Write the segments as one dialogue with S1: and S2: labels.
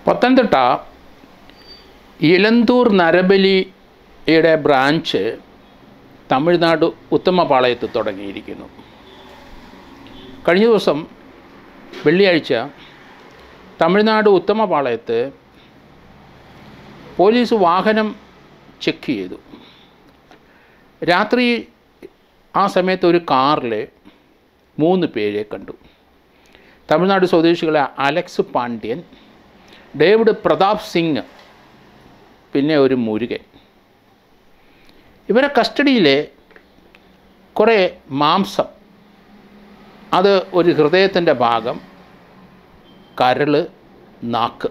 S1: പത്തനംതിട്ട ഇലന്തൂർ നരബലിയുടെ ബ്രാഞ്ച് തമിഴ്നാട് ഉത്തമപാളയത്ത് തുടങ്ങിയിരിക്കുന്നു കഴിഞ്ഞ ദിവസം വെള്ളിയാഴ്ച തമിഴ്നാട് ഉത്തമപാളയത്ത് പോലീസ് വാഹനം ചെക്ക് ചെയ്തു രാത്രി ആ സമയത്ത് ഒരു കാറിൽ മൂന്ന് പേരെ കണ്ടു തമിഴ്നാട് സ്വദേശികളെ അലക്സ് പാണ്ഡ്യൻ ഡേവിഡ് പ്രതാപ് സിംഗ് പിന്നെ ഒരു മുരുകൻ ഇവരെ കസ്റ്റഡിയിലെ കുറേ മാംസം അത് ഒരു ഹൃദയത്തിൻ്റെ ഭാഗം കരള് നാക്ക്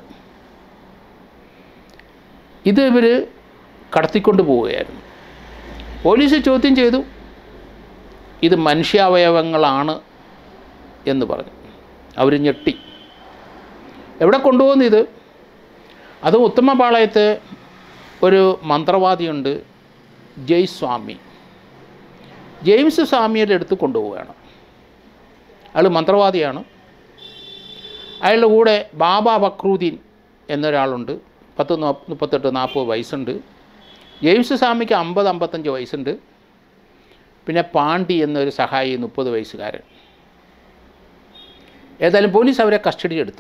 S1: ഇത് ഇവർ കടത്തിക്കൊണ്ട് പോവുകയായിരുന്നു പോലീസ് ചോദ്യം ചെയ്തു ഇത് മനുഷ്യാവയവങ്ങളാണ് എന്ന് പറഞ്ഞു അവർ ഞെട്ടി എവിടെ കൊണ്ടുപോകുന്നു ഇത് അത് ഉത്തമപാളയത്ത് ഒരു മന്ത്രവാദിയുണ്ട് ജയ് സ്വാമി ജെയിംസ് സ്വാമിയുടെ അടുത്ത് കൊണ്ടുപോവുകയാണ് അയാൾ മന്ത്രവാദിയാണ് അയാളുടെ കൂടെ ബാബ ബക്രൂദ്ദീൻ എന്നൊരാളുണ്ട് പത്ത് നാ- മുപ്പത്തെട്ട് നാൽപ്പത് വയസ്സുണ്ട് ജെയിംസ് സ്വാമിക്ക് അമ്പത് അമ്പത്തഞ്ച് വയസ്സുണ്ട് പിന്നെ പാണ്ഡി എന്നൊരു സഹായി മുപ്പത് വയസ്സുകാരൻ ഏതായാലും പോലീസ് അവരെ കസ്റ്റഡി എടുത്തു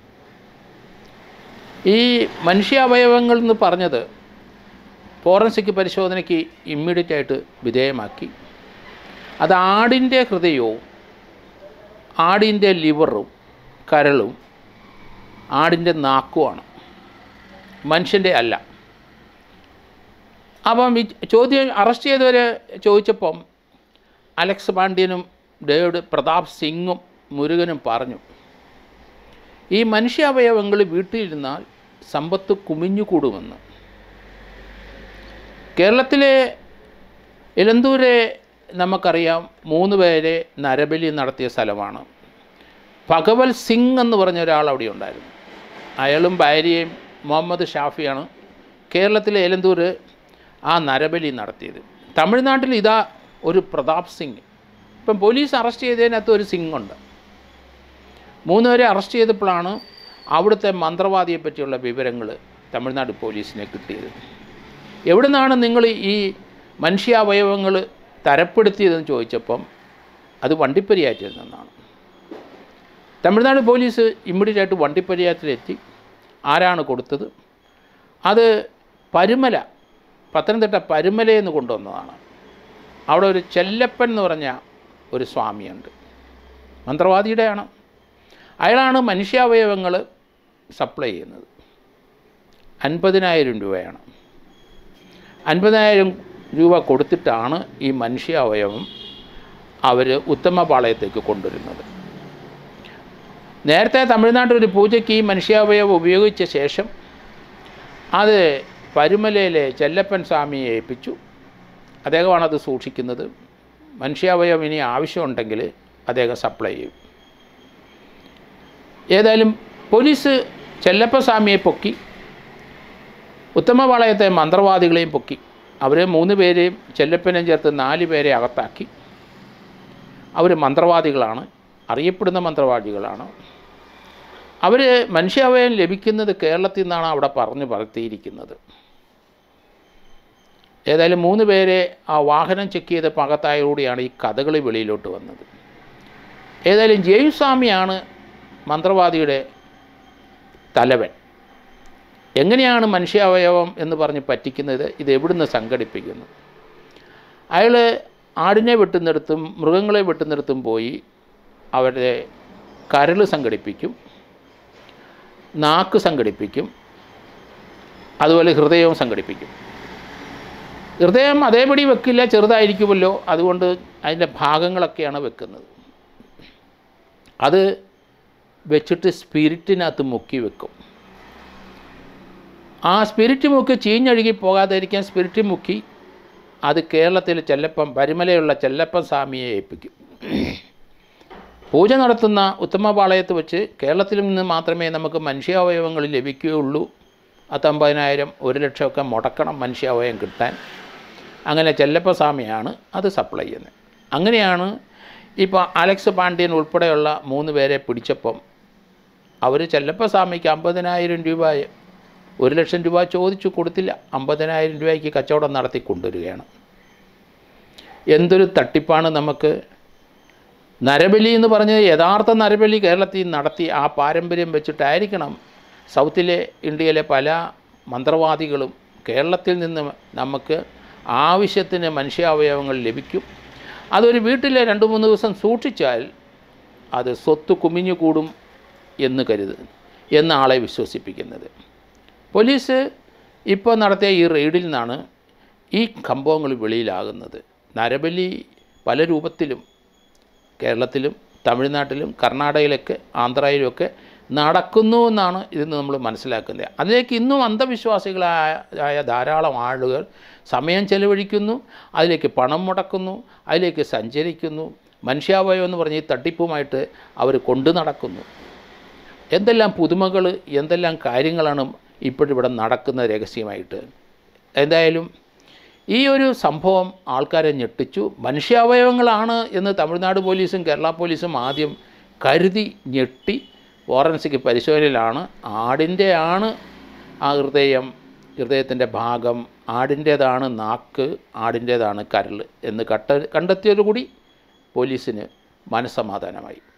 S1: ഈ മനുഷ്യാവയവങ്ങൾ എന്ന് പറഞ്ഞത് ഫോറൻസിക് പരിശോധനയ്ക്ക് ഇമ്മീഡിയറ്റ് ആയിട്ട് വിധേയമാക്കി അത് ആടിൻ്റെ ഹൃദയവും ആടിൻ്റെ ലിവറും കരളും ആടിൻ്റെ നാക്കുമാണ് മനുഷ്യൻ്റെ അല്ല അപ്പം ഈ ചോദ്യം അറസ്റ്റ് ചെയ്തവരെ ചോദിച്ചപ്പം അലക്സ് പാണ്ഡ്യനും ഡേവിഡ് പ്രതാപ് സിംഗും മുരുകനും പറഞ്ഞു ഈ മനുഷ്യാവയവങ്ങൾ വീട്ടിലിരുന്നാൽ സമ്പത്ത് കുമിഞ്ഞുകൂടുമെന്ന് കേരളത്തിലെ ഇലന്തൂരെ നമുക്കറിയാം മൂന്ന് പേരെ നരബലി നടത്തിയ സ്ഥലമാണ് ഭഗവൽ സിംഗ് എന്ന് പറഞ്ഞ ഒരാൾ അവിടെ ഉണ്ടായിരുന്നു അയാളും ഭാര്യയും മുഹമ്മദ് ഷാഫിയാണ് കേരളത്തിലെ എലന്തൂർ ആ നരബലി നടത്തിയത് തമിഴ്നാട്ടിൽ ഇതാ ഒരു പ്രതാപ് സിംഗ് ഇപ്പം പോലീസ് അറസ്റ്റ് ചെയ്തതിനകത്ത് ഒരു സിംഗ് ഉണ്ട് മൂന്നുപേരെ അറസ്റ്റ് ചെയ്തപ്പോഴാണ് അവിടുത്തെ മന്ത്രവാദിയെ പറ്റിയുള്ള വിവരങ്ങൾ തമിഴ്നാട് പോലീസിനെ കിട്ടിയത് എവിടെ നിന്നാണ് നിങ്ങൾ ഈ മനുഷ്യാവയവങ്ങൾ തരപ്പെടുത്തിയതെന്ന് ചോദിച്ചപ്പം അത് വണ്ടിപ്പരിയാറ്റിൽ നിന്നാണ് തമിഴ്നാട് പോലീസ് ഇമ്മീഡിയറ്റ് ആയിട്ട് വണ്ടിപ്പരിയാറ്റിലെത്തി ആരാണ് കൊടുത്തത് അത് പരുമല പത്തനംതിട്ട പരുമലയിൽ നിന്ന് കൊണ്ടുവന്നതാണ് അവിടെ ഒരു ചെല്ലപ്പൻ എന്ന് പറഞ്ഞ ഒരു സ്വാമിയുണ്ട് മന്ത്രവാദിയുടെയാണ് അയാളാണ് മനുഷ്യാവയവങ്ങൾ സപ്ലൈ ചെയ്യുന്നത് അൻപതിനായിരം രൂപയാണ് അൻപതിനായിരം രൂപ കൊടുത്തിട്ടാണ് ഈ മനുഷ്യാവയവം അവർ ഉത്തമപാളയത്തേക്ക് കൊണ്ടുവരുന്നത് നേരത്തെ തമിഴ്നാട്ടിൽ ഒരു പൂജയ്ക്ക് ഈ മനുഷ്യാവയവം ഉപയോഗിച്ച ശേഷം അത് പരുമലയിലെ ചെല്ലപ്പൻ സ്വാമിയെ ഏൽപ്പിച്ചു അദ്ദേഹമാണ് അത് സൂക്ഷിക്കുന്നത് മനുഷ്യാവയവം ഇനി ആവശ്യമുണ്ടെങ്കിൽ അദ്ദേഹം സപ്ലൈ ചെയ്യും ഏതായാലും പോലീസ് ചെല്ലപ്പ സ്വാമിയെ പൊക്കി ഉത്തമപാളയത്തെ മന്ത്രവാദികളെയും പൊക്കി അവരെ മൂന്ന് പേരെയും ചെല്ലപ്പനെയും ചേർത്ത് നാല് പേരെ അകത്താക്കി അവർ മന്ത്രവാദികളാണ് അറിയപ്പെടുന്ന മന്ത്രവാദികളാണ് അവർ മനുഷ്യാവയം ലഭിക്കുന്നത് കേരളത്തിൽ നിന്നാണ് അവിടെ പറഞ്ഞു പരത്തിയിരിക്കുന്നത് ഏതായാലും മൂന്ന് പേരെ ആ വാഹനം ചെക്ക് ചെയ്ത പകത്തായോടെയാണ് ഈ കഥകളി വെളിയിലോട്ട് വന്നത് ഏതായാലും ജെയിംസ് സ്വാമിയാണ് മന്ത്രവാദിയുടെ തലവൻ എങ്ങനെയാണ് മനുഷ്യാവയവം എന്ന് പറഞ്ഞ് പറ്റിക്കുന്നത് ഇത് എവിടുന്ന് സംഘടിപ്പിക്കുന്നു അയാൾ ആടിനെ വെട്ടുന്നിടത്തും മൃഗങ്ങളെ വെട്ടുന്നിടത്തും പോയി അവരുടെ കരൾ സംഘടിപ്പിക്കും നാക്ക് സംഘടിപ്പിക്കും അതുപോലെ ഹൃദയവും സംഘടിപ്പിക്കും ഹൃദയം അതേപടി വെക്കില്ല ചെറുതായിരിക്കുമല്ലോ അതുകൊണ്ട് അതിൻ്റെ ഭാഗങ്ങളൊക്കെയാണ് വെക്കുന്നത് അത് വെച്ചിട്ട് സ്പിരിറ്റിനകത്ത് മുക്കി വെക്കും ആ സ്പിരിറ്റ് മുക്കി ചീഞ്ഞഴുകി പോകാതിരിക്കാൻ സ്പിരിറ്റ് മുക്കി അത് കേരളത്തിൽ ചെല്ലപ്പം പരിമലയുള്ള ചെല്ലപ്പൻ സ്വാമിയെ ഏൽപ്പിക്കും പൂജ നടത്തുന്ന ഉത്തമപാളയത്ത് വെച്ച് കേരളത്തിൽ നിന്ന് മാത്രമേ നമുക്ക് മനുഷ്യാവയവങ്ങൾ ലഭിക്കുകയുള്ളൂ പത്തമ്പതിനായിരം ഒരു ലക്ഷമൊക്കെ മുടക്കണം മനുഷ്യാവയവം കിട്ടാൻ അങ്ങനെ ചെല്ലപ്പ സ്വാമിയാണ് അത് സപ്ലൈ ചെയ്യുന്നത് അങ്ങനെയാണ് ഇപ്പോൾ അലക്സ് പാണ്ഡ്യൻ ഉൾപ്പെടെയുള്ള മൂന്ന് പേരെ പിടിച്ചപ്പം അവർ ചെല്ലപ്പസ്വാമിക്ക് അമ്പതിനായിരം രൂപ ഒരു ലക്ഷം രൂപ ചോദിച്ചു കൊടുത്തില്ല അമ്പതിനായിരം രൂപയ്ക്ക് കച്ചവടം നടത്തി കൊണ്ടുവരികയാണ് എന്തൊരു തട്ടിപ്പാണ് നമുക്ക് നരബലി എന്ന് പറഞ്ഞത് യഥാർത്ഥ നരബലി കേരളത്തിൽ നടത്തി ആ പാരമ്പര്യം വെച്ചിട്ടായിരിക്കണം സൗത്തിലെ ഇന്ത്യയിലെ പല മന്ത്രവാദികളും കേരളത്തിൽ നിന്ന് നമുക്ക് ആവശ്യത്തിന് മനുഷ്യാവയവങ്ങൾ ലഭിക്കും അതൊരു വീട്ടിലെ രണ്ട് മൂന്ന് ദിവസം സൂക്ഷിച്ചാൽ അത് സ്വത്ത് കുമിഞ്ഞു കൂടും എന്ന് കരുത് എന്ന ആളെ വിശ്വസിപ്പിക്കുന്നത് പോലീസ് ഇപ്പോൾ നടത്തിയ ഈ റെയ്ഡിൽ നിന്നാണ് ഈ സംഭവങ്ങൾ വെളിയിലാകുന്നത് നരബലി പല രൂപത്തിലും കേരളത്തിലും തമിഴ്നാട്ടിലും കർണാടകയിലൊക്കെ ആന്ധ്രയിലുമൊക്കെ നടക്കുന്നു എന്നാണ് ഇതിന് നമ്മൾ മനസ്സിലാക്കുന്നത് അതിലേക്ക് ഇന്നും അന്ധവിശ്വാസികളായ ആയ ധാരാളം ആളുകൾ സമയം ചെലവഴിക്കുന്നു അതിലേക്ക് പണം മുടക്കുന്നു അതിലേക്ക് സഞ്ചരിക്കുന്നു മനുഷ്യാവയം എന്ന് പറഞ്ഞ് ഈ തട്ടിപ്പുമായിട്ട് അവർ കൊണ്ടു നടക്കുന്നു എന്തെല്ലാം പുതുമകൾ എന്തെല്ലാം കാര്യങ്ങളാണ് ഇപ്പോഴിവിടെ നടക്കുന്ന രഹസ്യമായിട്ട് എന്തായാലും ഈ ഒരു സംഭവം ആൾക്കാരെ ഞെട്ടിച്ചു മനുഷ്യാവയവങ്ങളാണ് എന്ന് തമിഴ്നാട് പോലീസും കേരള പോലീസും ആദ്യം കരുതി ഞെട്ടി ഫോറൻസിക് പരിശോധനയിലാണ് ആടിൻ്റെ ആണ് ആ ഹൃദയം ഹൃദയത്തിൻ്റെ ഭാഗം ആടിൻ്റേതാണ് നാക്ക് ആടിൻ്റേതാണ് കരൾ എന്ന് കട്ട കണ്ടെത്തിയതോടുകൂടി പോലീസിന് മനസ്സമാധാനമായി